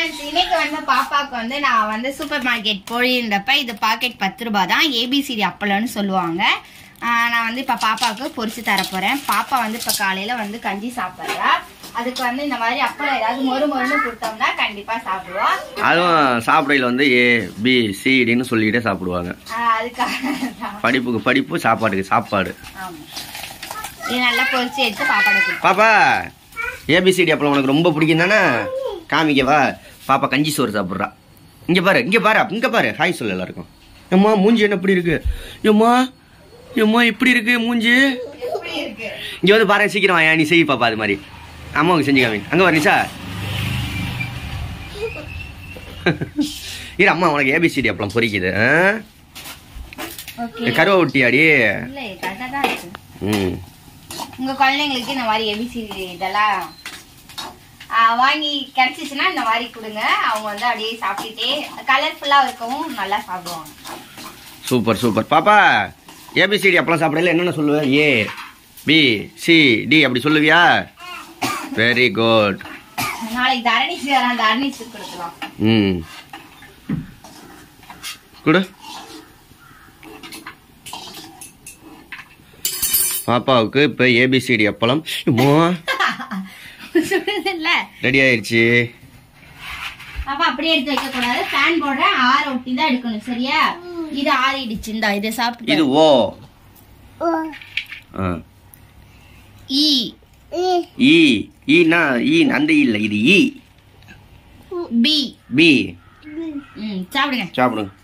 Friends இன்னைக்கு வந்து பாப்பாவுக்கு வந்து நான் வந்து சூப்பர் மார்க்கெட் போயிருந்தப்ப இது பாக்கெட் பத்து ரூபாய் தான் ஏபிசிடி அப்பளம்னு சொல்லுவாங்க ஆஹ் நான் வந்து இப்போ பாப்பாவுக்கு பொரிச்சு தர போறேன் பாப்பா வந்து இப்போ காலையில வந்து கஞ்சி சாப்பிட்றா அதுக்கு வந்து இந்த மாதிரி அப்பளம் ஏதாவது மொறு மொறுன்னு கொடுத்தோம்னா கண்டிப்பா சாப்பிடுவா அதுவும் சாப்பிடையில வந்து ஏ பி சிடின்னு சொல்லிக்கிட்டே சாப்பிடுவாங்க ஆஹ் அதுக்காக தான். படிப்புக்கு படிப்பு சாப்பாட்டுக்கு சாப்பாடு ஆமா இது நல்லா பொரிச்சு எடுத்து பாப்பாட கொடுப்போம் பாப்பா ஏபிசிடி அப்பளம் உனக்கு ரொம்ப பிடிக்கும் தானே காமிக்கவா பாப்பா கஞ்சி சோறு சாப்பிட்றா இங்க பாரு இங்க பாரு இங்க பாரு ஹாய் சொல்லு எல்லாருக்கும் ஏம்மா மூஞ்சி என்ன இப்படி இருக்கு ஏம்மா ஏம்மா இப்படி இருக்கு மூஞ்சி எப்படி இருக்கு இங்க வந்து பாரு சீக்கிரம் வாயா நீ செய் பாப்பா அது மாதிரி அம்மாவுக்கு செஞ்சு காமி அங்க வர நிஷா இரு அம்மா உனக்கு ஏபிசிடி அப்பளம் பொரிக்குது ஆ? ஓகே கருவா ஒட்டியாடி இல்ல கரெக்டா தான் இருக்கு ம் உங்க குழந்தைங்களுக்கு இந்த மாதிரி எபிசிடி இதெல்லாம் ஆ, வாங்கி கிடைச்சிச்சுன்னா இந்த மாதிரி கொடுங்க அவங்க வந்து அப்படியே சாப்பிட்டுட்டே கலர்ஃபுல்லா இருக்கவும் நல்லா சாப்பிடுவாங்க சூப்பர் சூப்பர் பாப்பா ஏபிசிடி அப்பளம் சாப்பிடல என்னென்ன சொல்லுவேன் ஏ பி சி டி அப்படி சொல்லுவியா வெரி குட் நாளைக்கு தரணிச்சு வரான் தரணிச்சு கொடுக்கலாம் ம் கொடு பாப்பாவுக்கு இப்போ ஏபிசிடி அப்பளம் அம்மா, சுடுதில்ல ரெடி ஆயிடுச்சு அப்ப அப்படியே எடுத்து வைக்க கூடாது ஃபேன் போடுறேன் ஆற ஒட்டி தான் எடுக்கணும் சரியா இது ஆறிடுச்சு இந்த இதை இது சாப்பிட்டு ஓ ஆ. ஈ ஈ ஈனா ஈ அந்த ஈ இல்லை இது ஈ பி பி ம் சாப்பிடுங்க சாப்பிடுங்க